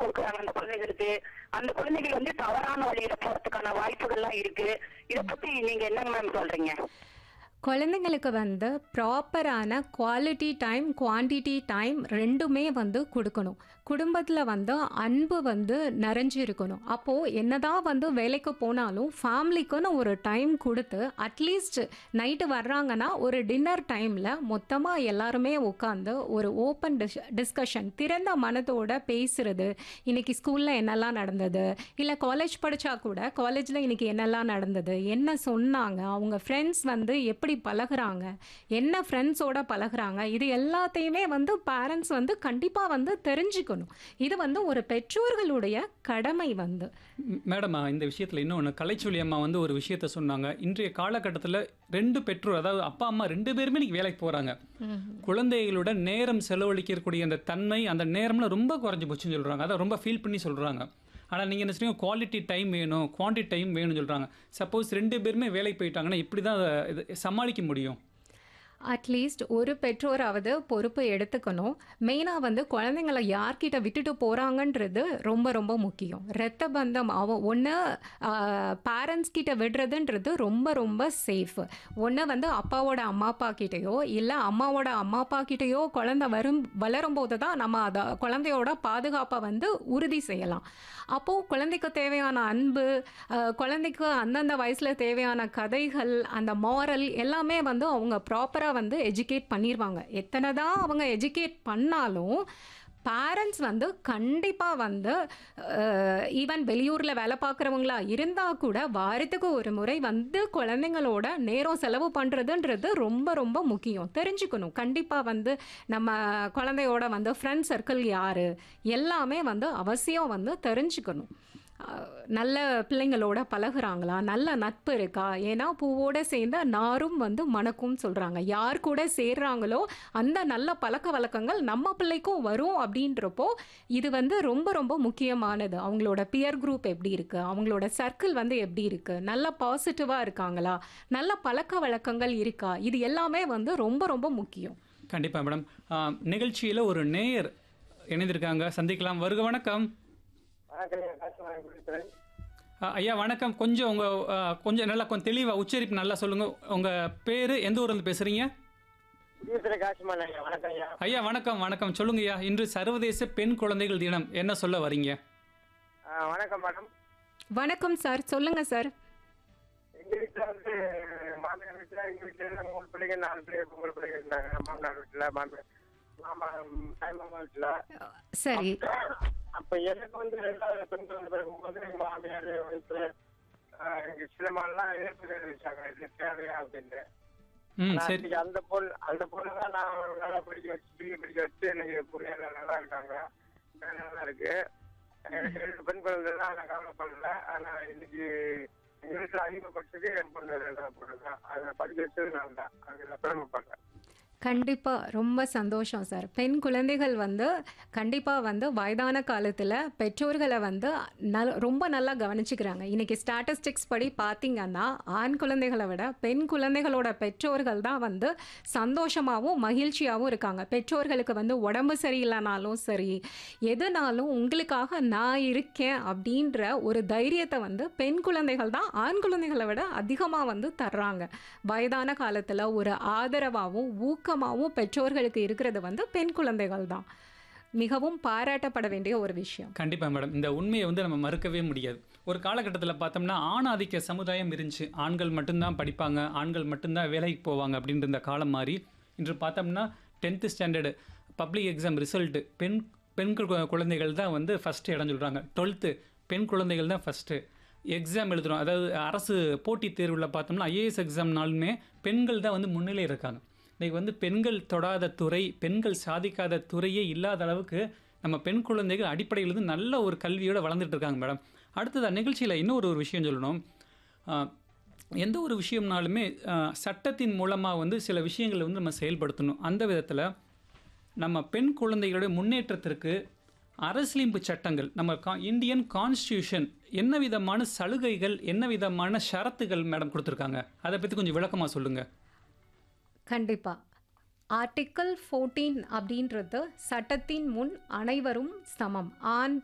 கொடுக்குறாங்க அந்த குழந்தைகளுக்கு அந்த குழந்தைகள் வந்து தவறான வழியில போறதுக்கான வாய்ப்புகள்லாம் இருக்கு இத பத்தி நீங்க என்ன மேம் சொல்றீங்க குழந்தைங்களுக்கு வந்து ப்ராப்பரான குவாலிட்டி டைம் குவான்டிட்டி டைம் ரெண்டுமே வந்து கொடுக்கணும் குடும்பத்தில் வந்து அன்பு வந்து நிறைஞ்சு இருக்கணும் அப்போது என்னதான் வந்து வேலைக்கு போனாலும் ஃபேமிலிக்குன்னு ஒரு டைம் கொடுத்து அட்லீஸ்ட் நைட்டு வர்றாங்கன்னா ஒரு டின்னர் டைமில் மொத்தமாக எல்லாருமே உட்காந்து ஒரு ஓப்பன் டிஸ் டிஸ்கஷன் திறந்த மனதோட பேசுறது இன்னைக்கு ஸ்கூலில் என்னெல்லாம் நடந்தது இல்லை காலேஜ் படித்தா கூட காலேஜில் இன்னைக்கு என்னெல்லாம் நடந்தது என்ன சொன்னாங்க அவங்க ஃப்ரெண்ட்ஸ் வந்து எப்படி பழகுறாங்க என்ன ஃப்ரெண்ட்ஸோட பழகுறாங்க இது எல்லாத்தையுமே வந்து பேரண்ட்ஸ் வந்து கண்டிப்பாக வந்து தெரிஞ்சுக்கணும் இது வந்து ஒரு பெற்றோர்களுடைய கடமை வந்து ம், மேடம் இந்த விஷயத்தில் இன்னொன்று கலைச்சொல்லி அம்மா வந்து ஒரு விஷயத்த சொன்னாங்க இன்றைய காலகட்டத்தில் ரெண்டு பெற்றோர் அதாவது அப்பா அம்மா ரெண்டு பேருமே இன்னைக்கு வேலைக்கு போகிறாங்க குழந்தைகளோட நேரம் செலவழிக்கக்கூடிய அந்த தன்மை அந்த நேரம்லாம் ரொம்ப குறைஞ்சி போச்சுன்னு சொல்கிறாங்க அதை ரொம்ப ஃபீல் பண்ணி சொல்கிறாங்க ஆனால் நீங்கள் என்ன சொல்றீங்க குவாலிட்டி டைம் வேணும் குவான்டிட்டி டைம் வேணும்னு சொல்கிறாங்க சப்போஸ் ரெண்டு பேருமே வேலைக்கு போயிட்டாங்கன்னா இப்படி தான் அதை இது சமாளிக்க முடியும் அட்லீஸ்ட் ஒரு பெற்றோராவது பொறுப்பு எடுத்துக்கணும் மெயினாக வந்து குழந்தைங்கள யார்கிட்ட விட்டுட்டு போகிறாங்கன்றது ரொம்ப ரொம்ப முக்கியம் இரத்த பந்தம் அவ ஒன்று பேரண்ட்ஸ் கிட்ட விடுறதுன்றது ரொம்ப ரொம்ப சேஃப் ஒன்று வந்து அப்பாவோட அம்மா அப்பா கிட்டேயோ இல்லை அம்மாவோட அம்மா அப்பா கிட்டேயோ குழந்தை வரும் வளரும்போது தான் நம்ம அதை குழந்தையோட பாதுகாப்பை வந்து உறுதி செய்யலாம் அப்போது குழந்தைக்கு தேவையான அன்பு அஹ், குழந்தைக்கு அந்தந்த வயசில் தேவையான கதைகள் அந்த மாரல் எல்லாமே வந்து அவங்க ப்ராப்பராக வந்து எஜுகேட் பண்ணிடுவாங்க எத்தனை தான் அவங்க எஜுகேட் பண்ணாலும் பேரண்ட்ஸ் வந்து கண்டிப்பாக வந்து ஈவன் வெளியூரில் வேலை பார்க்குறவங்களா இருந்தால் கூட வாரத்துக்கு ஒரு முறை வந்து குழந்தைங்களோட நேரம் செலவு பண்ணுறதுன்றது ரொம்ப ரொம்ப முக்கியம் தெரிஞ்சுக்கணும் கண்டிப்பாக வந்து நம்ம குழந்தையோட வந்து ஃப்ரெண்ட் சர்க்கிள் யார் எல்லாமே வந்து அவசியம் வந்து தெரிஞ்சுக்கணும் அஹ், நல்ல பிள்ளைங்களோட பழகுறாங்களா நல்ல நட்பு இருக்கா ஏன்னா பூவோட சேர்ந்த நாரும் வந்து மணக்கும் சொல்கிறாங்க யார் கூட சேர்றாங்களோ அந்த நல்ல பழக்க வழக்கங்கள் நம்ம பிள்ளைக்கும் வரும் அப்படின்றப்போ இது வந்து ரொம்ப ரொம்ப முக்கியமானது அவங்களோட பியர் குரூப் எப்படி இருக்குது அவங்களோட சர்க்கிள் வந்து எப்படி இருக்குது நல்ல பாசிட்டிவாக இருக்காங்களா நல்ல பழக்க வழக்கங்கள் இருக்கா இது எல்லாமே வந்து ரொம்ப ரொம்ப முக்கியம் கண்டிப்பாக மேடம் நிகழ்ச்சியில் ஒரு நேயர் இணைந்திருக்காங்க சந்திக்கலாம் வருக வணக்கம் ஆ, ஐயா வணக்கம் கொஞ்சம் உங்கள் கொஞ்சம் நல்லா கொஞ்சம் தெளிவாக உச்சரிப்பு நல்லா சொல்லுங்கள் உங்கள் பேர் எந்த ஊர்லேருந்து பேசுகிறீங்க ஈஸ்வர காசிமான் ஐயா வணக்கம் ஐயா ஐயா வணக்கம் வணக்கம் சொல்லுங்கய்யா இன்று சர்வதேச பெண் குழந்தைகள் தினம் என்ன சொல்ல வரீங்க ஆ, வணக்கம் மேடம் வணக்கம் சார் சொல்லுங்கள் சார் எங்க வீட்டுல வந்து மாமியார் வீட்டுல எங்க வீட்டுல எல்லாம் மூணு பிள்ளைங்க நாலு பிள்ளைங்க பொம்பளை பிள்ளைங்க இருந்தாங்க மாமனார் வீட்டுல மாமியார் மாமா தாய் மாமா வீட்டுல சரி அப்ப எனக்கு வந்து ரெண்டாவது பெண் குழந்தை பிறக்கும்போது எங்க மாமியார் வீட்டுல ஆ, எங்க சிலமாலாம் எதிர்ப்பு தெரிவிச்சாங்க இது தேவையா அப்படின்னு ம் ஆனா சரி இன்னைக்கு அந்த பொண்ணு அந்த பொண்ணு தான் நான் நல்லா படிக்க வச்சு பிள்ளை படிக்க வச்சு எனக்கு புரியல நல்லா இருக்காங்க வேலை நல்லா இருக்கு எனக்கு ரெண்டு பெண் குழந்தை தான் நான் கவலைப்படல ஆனா இன்னைக்கு எங்க வீட்டுல அதிகப்படுத்தது என் பொண்ணு ரெண்டாவது பொண்ணு தான் அதை படிக்க வச்சது நான் தான் அதுல பெருமைப்படுறேன் கண்டிப்பாக ரொம்ப சந்தோஷம் சார் பெண் குழந்தைகள் வந்து கண்டிப்பாக வந்து வயதான காலத்தில் பெற்றோர்களை வந்து நல் ரொம்ப நல்லா கவனிச்சுக்கிறாங்க இன்றைக்கி ஸ்டாட்டிஸ்டிக்ஸ் படி பார்த்தீங்கன்னா ஆண் குழந்தைகளை விட பெண் குழந்தைகளோட பெற்றோர்கள் தான் வந்து சந்தோஷமாகவும் மகிழ்ச்சியாகவும் இருக்காங்க பெற்றோர்களுக்கு வந்து உடம்பு சரியில்லைனாலும் சரி எதுனாலும் உங்களுக்காக நான் இருக்கேன் அப்படின்ற ஒரு தைரியத்தை வந்து பெண் குழந்தைகள் தான் ஆண் குழந்தைகளை விட அதிகமாக வந்து தர்றாங்க வயதான காலத்தில் ஒரு ஆதரவாகவும் ஊக்கமாகவும் பெற்றோர்களுக்கு இருக்கிறது வந்து பெண் குழந்தைகள் தான் மிகவும் பாராட்டப்பட வேண்டிய ஒரு விஷயம் கண்டிப்பாக மேடம் இந்த உண்மையை வந்து நம்ம மறுக்கவே முடியாது ஒரு காலகட்டத்தில் பார்த்தோம்னா ஆண் ஆதிக்க சமுதாயம் இருந்துச்சு ஆண்கள் மட்டும்தான் படிப்பாங்க ஆண்கள் மட்டும்தான் வேலைக்கு போவாங்க அப்படின்ற இந்த காலம் மாறி இன்று பார்த்தோம்னா tenth standard public exam result பெண் பெண் கு- குழந்தைகள் தான் வந்து ஃபஸ்ட்டு இடம் சொல்கிறாங்க டுவெல்த்து பெண் குழந்தைகள் தான் ஃபஸ்ட்டு எக்ஸாம் எழுதுகிறோம் அதாவது அரசு போட்டித் தேர்வில் பார்த்தோம்னா ஐஏஎஸ் எக்ஸாம்னாலுமே பெண்கள் தான் வந்து முன்னிலை இருக்காங்க இன்னைக்கு வந்து பெண்கள் தொடாத துறை பெண்கள் சாதிக்காத துறையே இல்லாத அளவுக்கு நம்ம பெண் குழந்தைகள் அடிப்படையில் இருந்து நல்ல ஒரு கல்வியோட வளர்ந்துட்டு இருக்காங்க மேடம் அடுத்தது நிகழ்ச்சியில் இன்னொரு ஒரு விஷயம் சொல்லணும் ஆஹ், எந்த ஒரு விஷயம்னாலுமே ஆஹ், சட்டத்தின் மூலமாக வந்து சில விஷயங்களை வந்து நம்ம செயல்படுத்தணும் அந்த விதத்தில் நம்ம பெண் குழந்தைகளுடைய முன்னேற்றத்திற்கு அரசியலமைப்பு சட்டங்கள் நம்ம கா இந்தியன் கான்ஸ்டியூஷன் என்ன விதமான சலுகைகள் என்ன விதமான ஷரத்துகள் மேடம் கொடுத்துருக்காங்க அதை பற்றி கொஞ்சம் விளக்கமாக சொல்லுங்கள் கண்டிப்பாக ஆர்டிக்கல் ஃபோர்டீன் அப்படின்றது சட்டத்தின் முன் அனைவரும் சமம் ஆண்